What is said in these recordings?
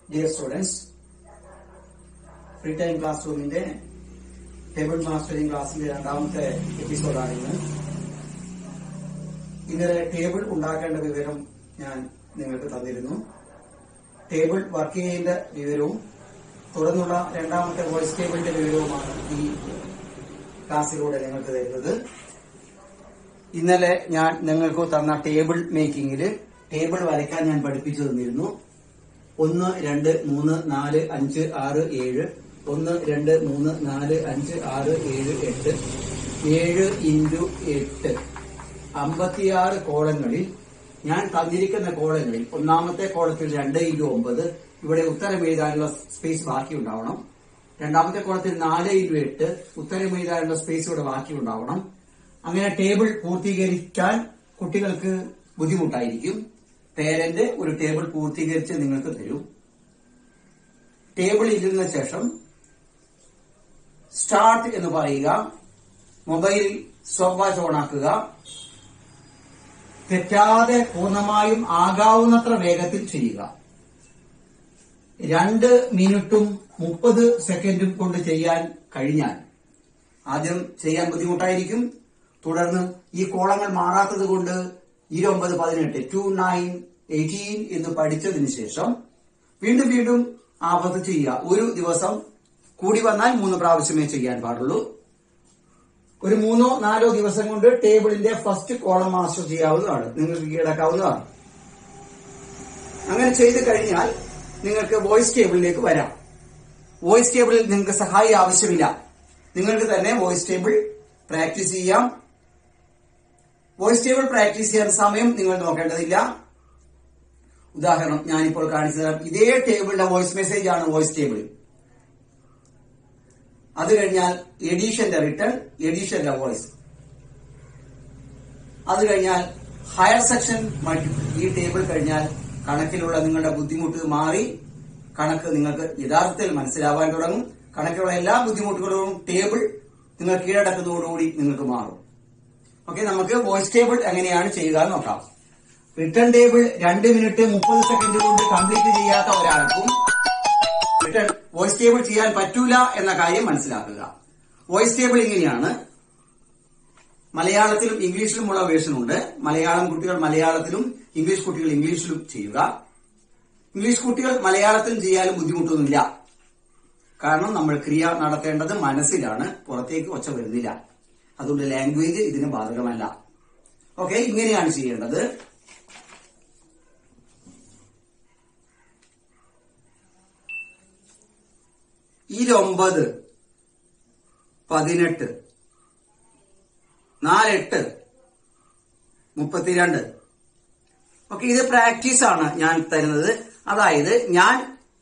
Dear students free time class റൂമിന്റെ table mastering ക്ലാസ്സിന്റെ രണ്ടാമത്തെ എപ്പിസോഡാണ് ഇന്ന് ഇന്നലെ ടേബിൾ ഉണ്ടാക്കേണ്ട വിവരം ഞാൻ നിങ്ങൾക്ക് തന്നിരുന്നു ടേബിൾ വർക്ക് ചെയ്യേണ്ട വിവരവും തുടർന്നുള്ള രണ്ടാമത്തെ വോയിസ് ടേബിളിന്റെ വിവരവുമാണ് ഈ ക്ലാസ്സിലൂടെ നിങ്ങൾക്ക് തരുന്നത് ഇന്നലെ ഞാൻ നിങ്ങൾക്ക് തന്ന ടേബിൾ മേക്കിംഗിൽ ടേബിൾ വരയ്ക്കാൻ ഞാൻ പഠിപ്പിച്ചു തന്നിരുന്നു ഒന്ന് രണ്ട് മൂന്ന് നാല് അഞ്ച് ആറ് ഏഴ് ഒന്ന് രണ്ട് മൂന്ന് നാല് അഞ്ച് ആറ് ഏഴ് എട്ട് ഏഴ് ഇൻറ്റു എട്ട് അമ്പത്തിയാറ് കോളങ്ങളിൽ ഞാൻ തന്നിരിക്കുന്ന കോളങ്ങളിൽ ഒന്നാമത്തെ കോളത്തിൽ രണ്ട് ഇൻറ്റു ഒമ്പത് ഇവിടെ ഉത്തരം എഴുതാനുള്ള സ്പേസ് ബാക്കി ഉണ്ടാവണം രണ്ടാമത്തെ കോളത്തിൽ നാല് ഇൻറ്റു എട്ട് ഉത്തരം എഴുതാനുള്ള സ്പേസ് ഇവിടെ ബാക്കി ഉണ്ടാവണം അങ്ങനെ ടേബിൾ പൂർത്തീകരിക്കാൻ കുട്ടികൾക്ക് ബുദ്ധിമുട്ടായിരിക്കും പേരന്റ് ഒരു ടേബിൾ പൂർത്തീകരിച്ച് നിങ്ങൾക്ക് തരും ടേബിൾ ഇരുന്ന ശേഷം സ്റ്റാർട്ട് എന്ന് പറയുക മൊബൈൽ സ്റ്റോപ്പ് വാച്ച് ഓണാക്കുക തെറ്റാതെ പൂർണ്ണമായും ആകാവുന്നത്ര വേഗത്തിൽ ചെയ്യുക രണ്ട് മിനിറ്റും മുപ്പത് സെക്കൻഡും കൊണ്ട് ചെയ്യാൻ കഴിഞ്ഞാൽ ആദ്യം ചെയ്യാൻ ബുദ്ധിമുട്ടായിരിക്കും തുടർന്ന് ഈ കോളങ്ങൾ മാറാത്തത് കൊണ്ട് ഇരുപത് പതിനെട്ട് ടു നയൻ എയ്റ്റീൻ എന്ന് പഠിച്ചതിന് ശേഷം വീണ്ടും വീണ്ടും ആപത്ത് ചെയ്യുക ഒരു ദിവസം കൂടി വന്നാൽ മൂന്ന് പ്രാവശ്യമേ ചെയ്യാൻ പാടുള്ളൂ ഒരു മൂന്നോ നാലോ ദിവസം കൊണ്ട് ടേബിളിന്റെ ഫസ്റ്റ് കോളം മാസ്റ്റർ ചെയ്യാവുന്നതാണ് നിങ്ങൾക്ക് കീഴടക്കാവുന്നതാണ് അങ്ങനെ ചെയ്തു കഴിഞ്ഞാൽ നിങ്ങൾക്ക് വോയിസ് ടേബിളിലേക്ക് വരാം വോയിസ് ടേബിളിൽ നിങ്ങൾക്ക് സഹായി ആവശ്യമില്ല നിങ്ങൾക്ക് തന്നെ വോയിസ് ടേബിൾ പ്രാക്ടീസ് ചെയ്യാം വോയിസ് ടേബിൾ പ്രാക്ടീസ് ചെയ്യാൻ സമയം നിങ്ങൾ നോക്കേണ്ടതില്ല ഉദാഹരണം ഞാനിപ്പോൾ കാണിച്ചു തരാം ഇതേ ടേബിളിന്റെ വോയിസ് മെസ്സേജ് ആണ് വോയിസ് ടേബിൾ അത് കഴിഞ്ഞാൽ എഡീഷന്റെ റിട്ടേൺ എഡീഷന്റെ വോയിസ് അത് കഴിഞ്ഞാൽ ഹയർ സെക്ഷൻ മൾട്ടിപ്പിൾ ഈ ടേബിൾ കഴിഞ്ഞാൽ കണക്കിലുള്ള നിങ്ങളുടെ ബുദ്ധിമുട്ട് മാറി കണക്ക് നിങ്ങൾക്ക് യഥാർത്ഥത്തിൽ മനസ്സിലാവാൻ തുടങ്ങും കണക്കിലുള്ള എല്ലാ ബുദ്ധിമുട്ടുകളും ടേബിൾ നിങ്ങൾ കീഴടക്കുന്നതോടുകൂടി നിങ്ങൾക്ക് മാറും ഓക്കെ നമുക്ക് വോയിസ് ടേബിൾ എങ്ങനെയാണ് ചെയ്യുക എന്ന് നോക്കാം റിട്ടേൺ ടേബിൾ രണ്ട് മിനിറ്റ് മുപ്പത് സെക്കൻഡ് കൊണ്ട് കംപ്ലീറ്റ് ചെയ്യാത്ത ഒരാൾക്കും റിട്ടേൺ വോയിസ് ടേബിൾ ചെയ്യാൻ പറ്റൂല എന്ന കാര്യം മനസ്സിലാക്കുക വോയിസ് ടേബിൾ ഇങ്ങനെയാണ് മലയാളത്തിലും ഇംഗ്ലീഷിലുമുള്ള വേർഷൻ ഉണ്ട് മലയാളം കുട്ടികൾ മലയാളത്തിലും ഇംഗ്ലീഷ് കുട്ടികൾ ഇംഗ്ലീഷിലും ചെയ്യുക ഇംഗ്ലീഷ് കുട്ടികൾ മലയാളത്തിലും ചെയ്യാനും ബുദ്ധിമുട്ടൊന്നുമില്ല കാരണം നമ്മൾ ക്രിയ നടത്തേണ്ടത് മനസ്സിലാണ് പുറത്തേക്ക് ഒച്ച വരുന്നില്ല അതുകൊണ്ട് ലാംഗ്വേജ് ഇതിന് ബാധകമല്ല ഓക്കെ ഇങ്ങനെയാണ് ചെയ്യേണ്ടത് ഇരുപത് പതിനെട്ട് നാലെട്ട് മുപ്പത്തിരണ്ട് ഓക്കെ ഇത് പ്രാക്ടീസ് ആണ് ഞാൻ തരുന്നത് അതായത് ഞാൻ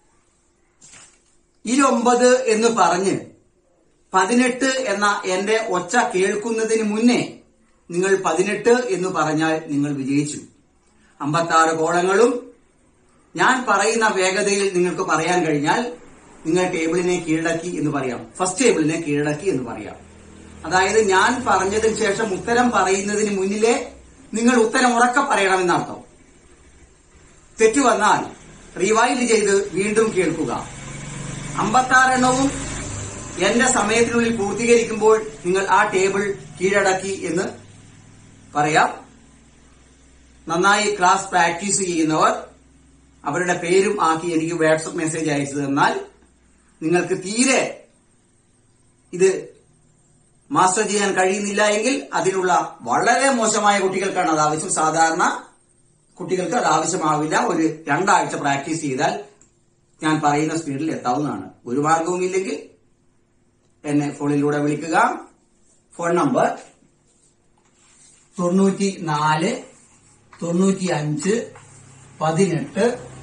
ഇരുപത് എന്ന് പറഞ്ഞ് പതിനെട്ട് എന്ന എന്റെ ഒച്ച കേൾക്കുന്നതിന് മുന്നേ നിങ്ങൾ പതിനെട്ട് എന്ന് പറഞ്ഞാൽ നിങ്ങൾ വിജയിച്ചു അമ്പത്താറ് കോളങ്ങളും ഞാൻ പറയുന്ന വേഗതയിൽ നിങ്ങൾക്ക് പറയാൻ കഴിഞ്ഞാൽ നിങ്ങൾ ടേബിളിനെ കീഴടക്കി എന്ന് പറയാം ഫസ്റ്റ് ടേബിളിനെ കീഴടക്കി എന്ന് പറയാം അതായത് ഞാൻ പറഞ്ഞതിന് ശേഷം ഉത്തരം പറയുന്നതിന് മുന്നിലെ നിങ്ങൾ ഉത്തരം ഉറക്കെ പറയണമെന്നർത്ഥം തെറ്റു വന്നാൽ റിവൈൻഡ് ചെയ്ത് വീണ്ടും കേൾക്കുക അമ്പത്താറെണ്ണവും എന്റെ സമയത്തിനുള്ളിൽ പൂർത്തീകരിക്കുമ്പോൾ നിങ്ങൾ ആ ടേബിൾ കീഴടക്കി എന്ന് പറയാം നന്നായി ക്ലാസ് പ്രാക്ടീസ് ചെയ്യുന്നവർ അവരുടെ പേരും ആക്കി എനിക്ക് വാട്സപ്പ് മെസ്സേജ് അയച്ചു തന്നാൽ നിങ്ങൾക്ക് തീരെ ഇത് മാസ്റ്റർ ചെയ്യാൻ കഴിയുന്നില്ല എങ്കിൽ അതിനുള്ള വളരെ മോശമായ കുട്ടികൾക്കാണ് അത് ആവശ്യം സാധാരണ കുട്ടികൾക്ക് അത് ആവശ്യമാവില്ല ഒരു രണ്ടാഴ്ച പ്രാക്ടീസ് ചെയ്താൽ ഞാൻ പറയുന്ന സ്പീഡിൽ എത്താവുന്നതാണ് ഒരു മാർഗവും ഇല്ലെങ്കിൽ എന്നെ ഫോണിലൂടെ വിളിക്കുക ഫോൺ നമ്പർ തൊണ്ണൂറ്റി നാല് തൊണ്ണൂറ്റി അഞ്ച് പതിനെട്ട്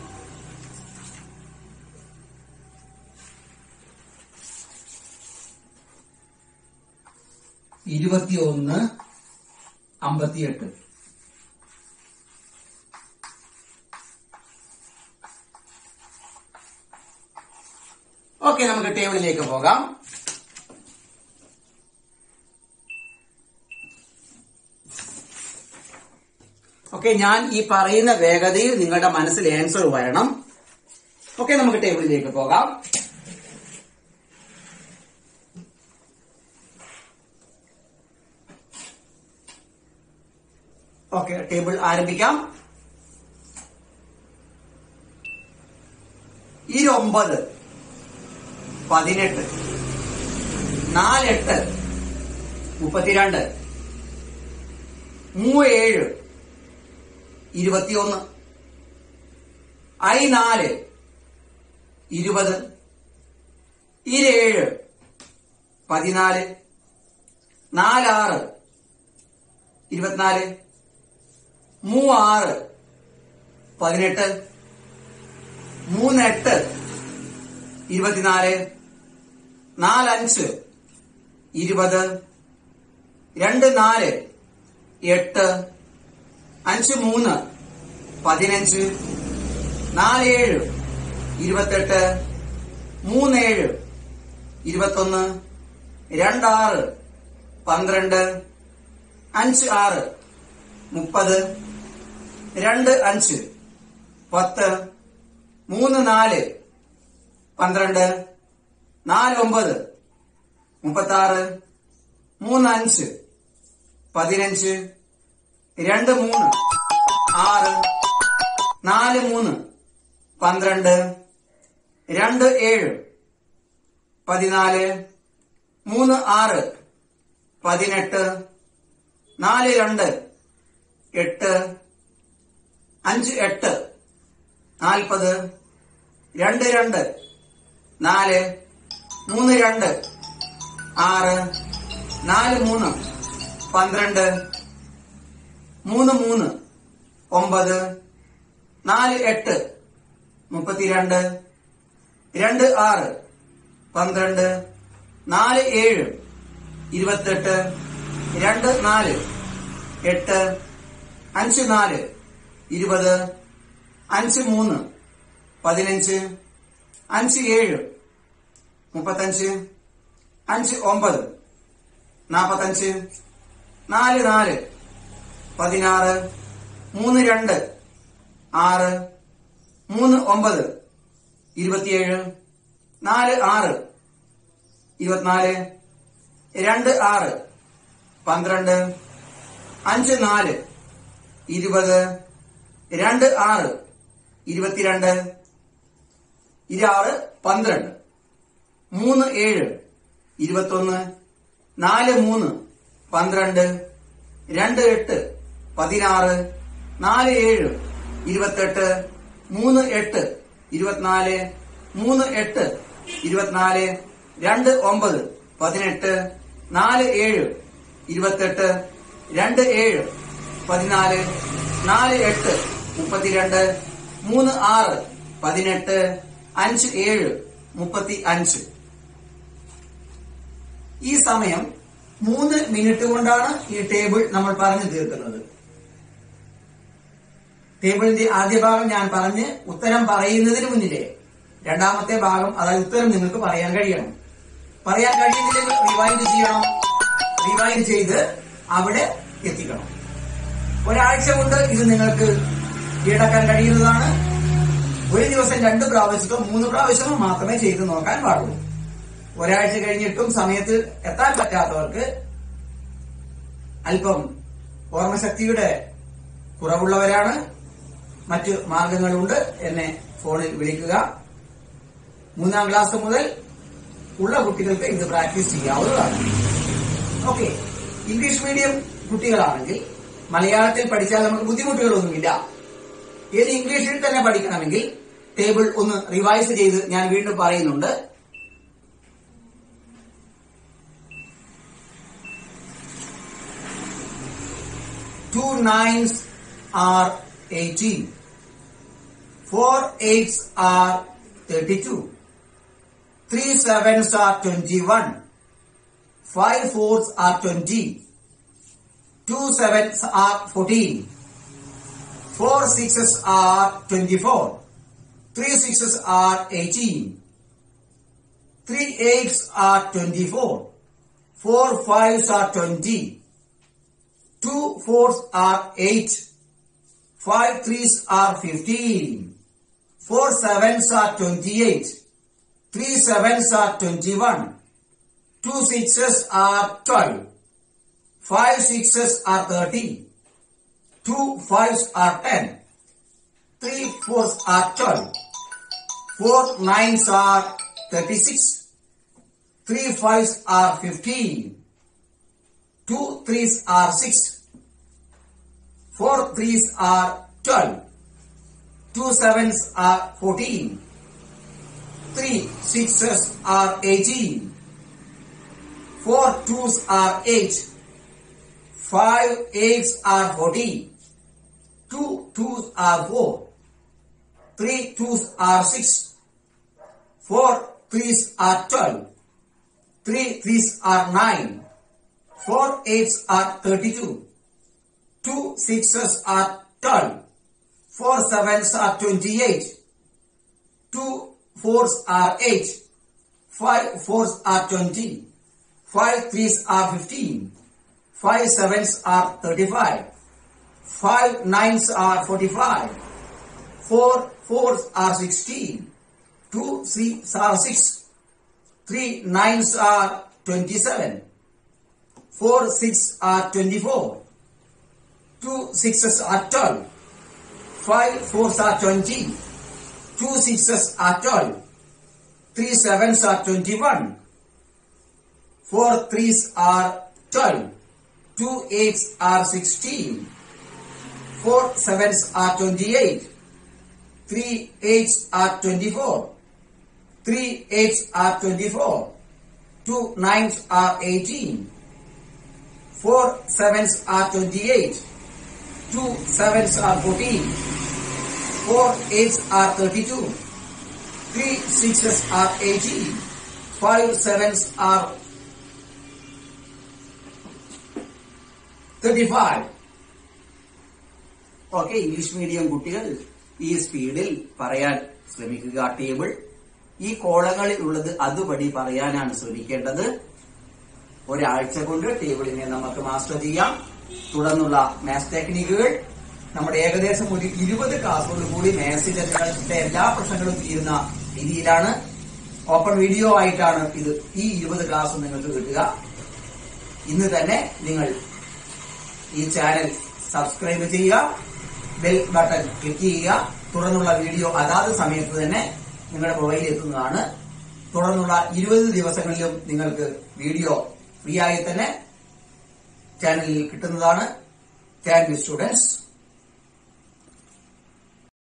ഇരുപത്തിയൊന്ന് അമ്പത്തിയെട്ട് ഓക്കെ നമുക്ക് ടേബിളിലേക്ക് പോകാം ഓക്കെ ഞാൻ ഈ പറയുന്ന വേഗതയിൽ നിങ്ങളുടെ മനസ്സിൽ ആൻസർ വരണം ഓക്കെ നമുക്ക് ടേബിളിലേക്ക് പോകാം ഓക്കെ ടേബിൾ ആരംഭിക്കാം ഇരുപത് പതിനെട്ട് നാലെട്ട് മുപ്പത്തിരണ്ട് മൂവേഴ് ഇരുപത്തിയൊന്ന് ഐ നാല് ഇരുപത് ഇരേഴ് പതിനാല് നാലാറ് ഇരുപത്തിനാല് മൂവാറ് പതിനെട്ട് മൂന്നെട്ട് ഇരുപത്തിനാല് നാലഞ്ച് ഇരുപത് രണ്ട് നാല് എട്ട് അഞ്ച് മൂന്ന് പതിനഞ്ച് നാലേഴ് ഇരുപത്തെട്ട് മൂന്നേഴ് ഇരുപത്തൊന്ന് രണ്ടാറ് പന്ത്രണ്ട് അഞ്ച് ആറ് മുപ്പത് രണ്ട് അഞ്ച് പത്ത് മൂന്ന് നാല് പന്ത്രണ്ട് നാല് ഒമ്പത് മുപ്പത്താറ് മൂന്ന് അഞ്ച് പതിനഞ്ച് രണ്ട് മൂന്ന് ആറ് നാല് മൂന്ന് പന്ത്രണ്ട് രണ്ട് ഏഴ് പതിനാല് മൂന്ന് ആറ് പതിനെട്ട് നാല് രണ്ട് എട്ട് അഞ്ച് എട്ട് നാൽപ്പത് രണ്ട് രണ്ട് നാല് മൂന്ന് രണ്ട് ആറ് നാല് മൂന്ന് പന്ത്രണ്ട് മൂന്ന് മൂന്ന് ഒമ്പത് നാല് എട്ട് മുപ്പത്തിരണ്ട് രണ്ട് ആറ് പന്ത്രണ്ട് നാല് ഏഴ് ഇരുപത്തെട്ട് രണ്ട് നാല് എട്ട് അഞ്ച് നാല് ഇരുപത് അഞ്ച് മൂന്ന് പതിനഞ്ച് അഞ്ച് ഏഴ് മുപ്പത്തഞ്ച് അഞ്ച് ഒമ്പത് നാപ്പത്തഞ്ച് നാല് നാല് പതിനാറ് മൂന്ന് രണ്ട് ആറ് മൂന്ന് ഒമ്പത് ഇരുപത്തിയേഴ് നാല് ആറ് ഇരുപത്തിനാല് രണ്ട് ആറ് പന്ത്രണ്ട് അഞ്ച് നാല് ഇരുപത് രണ്ട് ആറ് ഇരുപത്തിരണ്ട് ഇരാറ് പന്ത്രണ്ട് മൂന്ന് ഏഴ് ഇരുപത്തൊന്ന് നാല് മൂന്ന് പന്ത്രണ്ട് രണ്ട് എട്ട് പതിനാറ് നാല് ഏഴ് ഇരുപത്തെട്ട് മൂന്ന് എട്ട് ഇരുപത്തിനാല് മൂന്ന് എട്ട് ഇരുപത്തിനാല് രണ്ട് ഒമ്പത് പതിനെട്ട് നാല് ഏഴ് ഇരുപത്തെട്ട് രണ്ട് ഏഴ് പതിനാല് നാല് എട്ട് മുപ്പത്തിരണ്ട് മൂന്ന് ആറ് പതിനെട്ട് അഞ്ച് ഏഴ് മുപ്പത്തി അഞ്ച് ഈ സമയം മൂന്ന് മിനിറ്റ് കൊണ്ടാണ് ഈ ടേബിൾ നമ്മൾ പറഞ്ഞു തീർക്കുന്നത് ടേബിളിന്റെ ആദ്യ ഭാഗം ഞാൻ പറഞ്ഞ് ഉത്തരം പറയുന്നതിന് മുന്നിലെ രണ്ടാമത്തെ ഭാഗം അതായത് ഉത്തരം നിങ്ങൾക്ക് പറയാൻ കഴിയണം പറയാൻ കഴിയുന്നില്ലെങ്കിൽ റിവൈൻഡ് ചെയ്യണം റിവൈൻഡ് ചെയ്ത് അവിടെ എത്തിക്കണം ഒരാഴ്ച കൊണ്ട് ഇത് നിങ്ങൾക്ക് കീഴടക്കാൻ കഴിയുന്നതാണ് ഒരു ദിവസം രണ്ട് പ്രാവശ്യമോ മൂന്ന് പ്രാവശ്യമോ മാത്രമേ ചെയ്തു നോക്കാൻ പാടുള്ളൂ ഒരാഴ്ച കഴിഞ്ഞിട്ടും സമയത്ത് എത്താൻ പറ്റാത്തവർക്ക് അല്പം ഓർമ്മശക്തിയുടെ കുറവുള്ളവരാണ് മറ്റ് മാർഗങ്ങളുണ്ട് എന്നെ ഫോണിൽ വിളിക്കുക മൂന്നാം ക്ലാസ് മുതൽ ഉള്ള കുട്ടികൾക്ക് ഇത് പ്രാക്ടീസ് ചെയ്യാവുന്നതാണ് ഓക്കെ ഇംഗ്ലീഷ് മീഡിയം കുട്ടികളാണെങ്കിൽ മലയാളത്തിൽ പഠിച്ചാൽ നമുക്ക് ബുദ്ധിമുട്ടുകളൊന്നുമില്ല ഏത് ഇംഗ്ലീഷിൽ തന്നെ പഠിക്കണമെങ്കിൽ ടേബിൾ ഒന്ന് റിവൈസ് ചെയ്ത് ഞാൻ വീണ്ടും പറയുന്നുണ്ട് Two nines are 18. Four eights are 32. Three sevens are 21. Five fours are 20. Two sevens are 14. Four sixes are 24. Three sixes are 18. Three eights are 24. Four fives are 20. Two fours are 8. Five threes are 15. Four sevens are 28. Three sevens are 21. Two sixes are 12. Five sixes are 30. Two fives are 10. Three fours are 12. Four nines are 36. Three fives are 15. Two threes are 6. Four threes are 12. Two sevens are 14. Three sixes are 18. Four twos are 8. Five eights are 40. Two twos are 4. Three twos are 6. Four threes are 12. Three threes are 9. Four eights are 32. Two sixes are 12. Four sevens are 28. Two fours are 8. Five fours are 20. Five threes are 15. Five sevens are 35. Five nines are 45. Four fours are 16. Two threes are 6. Three nines are 27. Four six are 24. Two sixes are 12. Five fours are 20. Two sixes are 12. Three sevens are 21. Four threes are 12. Two eights are 16. Four sevens are 28. Three eights are 24. Three eights are 24. Two nines are 18. Four sevens are 28. Two sevens are 14. Four eights are 32. Three sixes are 18. Five sevens are 35. Okay English medium കുട്ടികൾ ഈ സ്പീഡിൽ പറയാൻ ശ്രമിക്കുക table ഈ കോളങ്ങളിൽ ഉള്ളത് അതുപടി പറയാനാണ് ശ്രമിക്കേണ്ടത് ഒരാഴ്ച കൊണ്ട് ടേബിളിനെ നമുക്ക് മാസ്റ്റർ ചെയ്യാം തുടർന്നുള്ള മാത്സ് ടെക്നിക്കുകൾ നമ്മുടെ ഏകദേശം ഒരു ഇരുപത് ക്ലാസ്സോട് കൂടി മാത്സിന്റെ എല്ലാ പ്രശ്നങ്ങളും തീരുന്ന രീതിയിലാണ് ഓപ്പൺ വീഡിയോ ആയിട്ടാണ് ഇത് ഈ ഇരുപത് ക്ലാസ് നിങ്ങൾക്ക് കിട്ടുക ഇന്ന് തന്നെ നിങ്ങൾ ഈ ചാനൽ സബ്സ്ക്രൈബ് ചെയ്യുക ബെൽ ബട്ടൺ ക്ലിക്ക് ചെയ്യുക തുടർന്നുള്ള വീഡിയോ അതാത് സമയത്ത് തന്നെ നിങ്ങളുടെ മൊബൈലിൽ എത്തുന്നതാണ് തുടർന്നുള്ള ഇരുപത് ദിവസങ്ങളിലും നിങ്ങൾക്ക് വീഡിയോ ഫ്രീ ആയി തന്നെ ചാനലിൽ കിട്ടുന്നതാണ് താങ്ക് യു സ്റ്റുഡൻസ്